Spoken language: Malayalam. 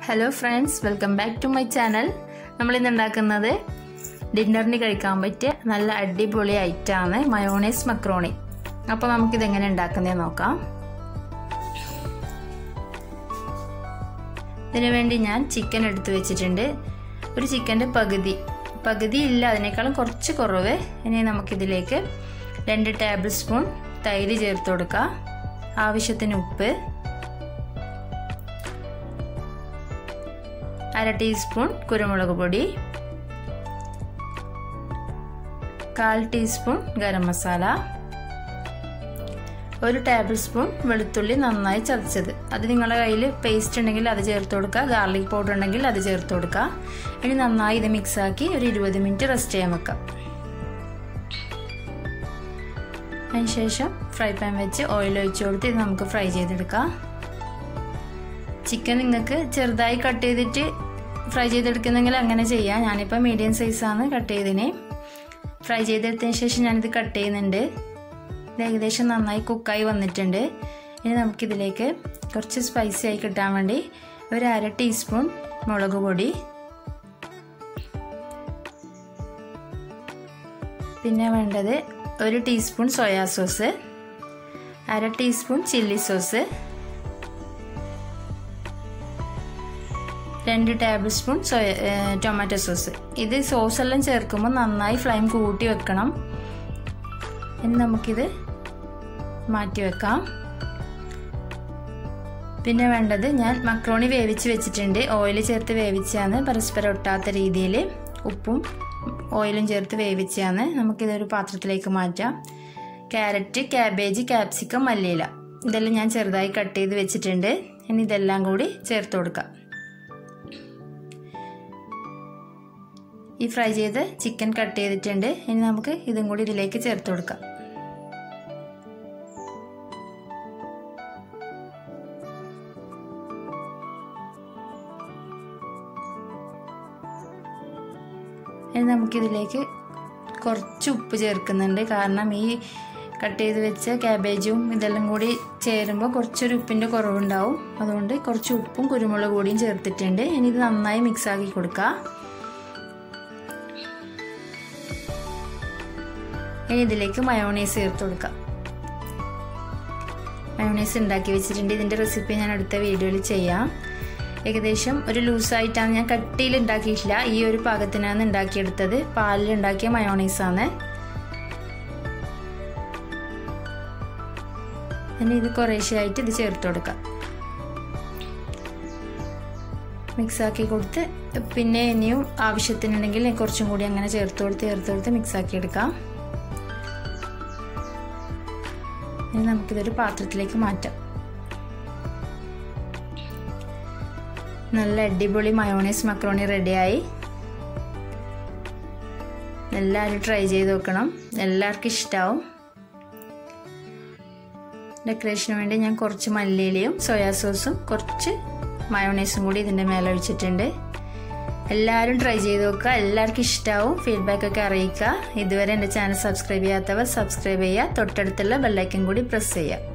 hello friends welcome back to my channel നമ്മളിന്ന് ഉണ്ടാക്കുന്നത് ഡിന്നറിന് കഴിക്കാൻ പറ്റിയ നല്ല അടിപൊളി ഐറ്റമാണ് മയോണൈസ് മക്രോണി അപ്പോൾ നമുക്കിതെങ്ങനെ ഉണ്ടാക്കുന്നത് നോക്കാം ഇതിനു വേണ്ടി ഞാൻ ചിക്കൻ എടുത്തു വെച്ചിട്ടുണ്ട് ഒരു ചിക്കൻ്റെ പകുതി പകുതി ഇല്ല അതിനേക്കാളും കുറച്ച് കുറവ് ഇനി നമുക്കിതിലേക്ക് രണ്ട് ടേബിൾ സ്പൂൺ തൈര് ചേർത്ത് കൊടുക്കുക ആവശ്യത്തിന് ഉപ്പ് അര ടീസ്പൂൺ കുരുമുളക് പൊടി കാൽ ടീസ്പൂൺ ഗരം മസാല ഒരു ടേബിൾ സ്പൂൺ വെളുത്തുള്ളി നന്നായി ചതച്ചത് അത് നിങ്ങളുടെ കയ്യിൽ പേസ്റ്റ് ഉണ്ടെങ്കിൽ അത് ചേർത്ത് കൊടുക്കുക ഗാർലിക് പൗഡർ ഉണ്ടെങ്കിൽ അത് ചേർത്ത് കൊടുക്കുക ഇനി നന്നായി ഇത് മിക്സാക്കി ഒരു ഇരുപത് മിനിറ്റ് റെസ്റ്റ് ചെയ്യാൻ വെക്കാം അതിനുശേഷം ഫ്രൈ പാൻ വെച്ച് ഓയിൽ ഒഴിച്ച് കൊടുത്ത് ഇത് നമുക്ക് ഫ്രൈ ചെയ്തെടുക്കാം ചിക്കൻ നിങ്ങൾക്ക് ചെറുതായി കട്ട് ചെയ്തിട്ട് ഫ്രൈ ചെയ്തെടുക്കുന്നെങ്കിൽ അങ്ങനെ ചെയ്യാം ഞാനിപ്പോൾ മീഡിയം സൈസാണ് കട്ട് ചെയ്തതിന് ഫ്രൈ ചെയ്തെടുത്തതിന് ശേഷം ഞാനിത് കട്ട് ചെയ്യുന്നുണ്ട് ഇത് ഏകദേശം നന്നായി കുക്കായി വന്നിട്ടുണ്ട് ഇനി നമുക്കിതിലേക്ക് കുറച്ച് സ്പൈസി ആയി കിട്ടാൻ വേണ്ടി ഒരു അര ടീസ്പൂൺ മുളക് പൊടി പിന്നെ വേണ്ടത് ഒരു ടീസ്പൂൺ സോയാ സോസ് അര ടീസ്പൂൺ ചില്ലി സോസ് രണ്ട് tablespoon soya tomato sauce ഇത് സോസ് എല്ലാം ചേർക്കുമ്പോൾ നന്നായി ഫ്ലെയിം കൂട്ടി വെക്കണം ഇനി നമുക്കിത് മാറ്റി വെക്കാം പിന്നെ വേണ്ടത് ഞാൻ മക്രോണി വേവിച്ച് വെച്ചിട്ടുണ്ട് ഓയിൽ ചേർത്ത് വേവിച്ചാണ് പരസ്പരം ഒട്ടാത്ത രീതിയിൽ ഉപ്പും ഓയിലും ചേർത്ത് വേവിച്ചാണ് നമുക്കിതൊരു പാത്രത്തിലേക്ക് മാറ്റാം ക്യാരറ്റ് ക്യാബേജ് ക്യാപ്സിക്കം മല്ലിയില ഇതെല്ലാം ഞാൻ ചെറുതായി കട്ട് ചെയ്ത് വെച്ചിട്ടുണ്ട് ഇനി ഇതെല്ലാം കൂടി ചേർത്ത് കൊടുക്കാം ഈ ഫ്രൈ ചെയ്ത് ചിക്കൻ കട്ട് ചെയ്തിട്ടുണ്ട് ഇനി നമുക്ക് ഇതും കൂടി ഇതിലേക്ക് ചേർത്ത് കൊടുക്കാം ഇനി നമുക്കിതിലേക്ക് കുറച്ച് ഉപ്പ് ചേർക്കുന്നുണ്ട് കാരണം ഈ കട്ട് ചെയ്ത് വെച്ച ക്യാബേജും ഇതെല്ലാം കൂടി ചേരുമ്പോൾ കുറച്ചൊരു ഉപ്പിൻ്റെ കുറവുണ്ടാവും അതുകൊണ്ട് കുറച്ച് ഉപ്പും കുരുമുളക് പൊടിയും ചേർത്തിട്ടുണ്ട് ഇനി ഇത് നന്നായി മിക്സ് ആക്കി കൊടുക്കുക ഇനി ഇതിലേക്ക് മയോണൈസ് ചേർത്ത് കൊടുക്കാം മയോണൈസ് ഉണ്ടാക്കി വെച്ചിട്ടുണ്ട് ഇതിൻ്റെ റെസിപ്പി ഞാൻ അടുത്ത വീഡിയോയിൽ ചെയ്യാം ഏകദേശം ഒരു ലൂസായിട്ടാണ് ഞാൻ കട്ടിയിൽ ഉണ്ടാക്കിയിട്ടില്ല ഈ ഒരു പാകത്തിനാണ് ഉണ്ടാക്കിയെടുത്തത് പാലിൽ ഉണ്ടാക്കിയ മയോണൈസാണ് ഇനി ഇത് കുറേശ്ശെയായിട്ട് ഇത് ചേർത്ത് കൊടുക്കാം മിക്സാക്കി കൊടുത്ത് പിന്നെ ഇനിയും ആവശ്യത്തിനുണ്ടെങ്കിൽ കുറച്ചും കൂടി അങ്ങനെ ചേർത്ത് കൊടുത്ത് ചേർത്ത് കൊടുത്ത് മിക്സാക്കി എടുക്കാം ഇനി നമുക്കിതൊരു പാത്രത്തിലേക്ക് മാറ്റാം നല്ല അടിപൊളി മയോണൈസ് മക്രോണി റെഡിയായി എല്ലാവരും ട്രൈ ചെയ്ത് നോക്കണം എല്ലാവർക്കും ഇഷ്ടമാവും ഡെക്കറേഷന് വേണ്ടി ഞാൻ കുറച്ച് മല്ലിയിലയും സോയാ സോസും കുറച്ച് മയോണൈസും കൂടി ഇതിൻ്റെ മേലെ ഒഴിച്ചിട്ടുണ്ട് എല്ലാവരും ട്രൈ ചെയ്ത് നോക്കുക എല്ലാവർക്കും ഇഷ്ടമാവും ഫീഡ്ബാക്ക് ഒക്കെ അറിയിക്കുക ഇതുവരെ എൻ്റെ ചാനൽ സബ്സ്ക്രൈബ് ചെയ്യാത്തവർ സബ്സ്ക്രൈബ് ചെയ്യുക തൊട്ടടുത്തുള്ള ബെല്ലൈക്കൻ കൂടി പ്രസ് ചെയ്യുക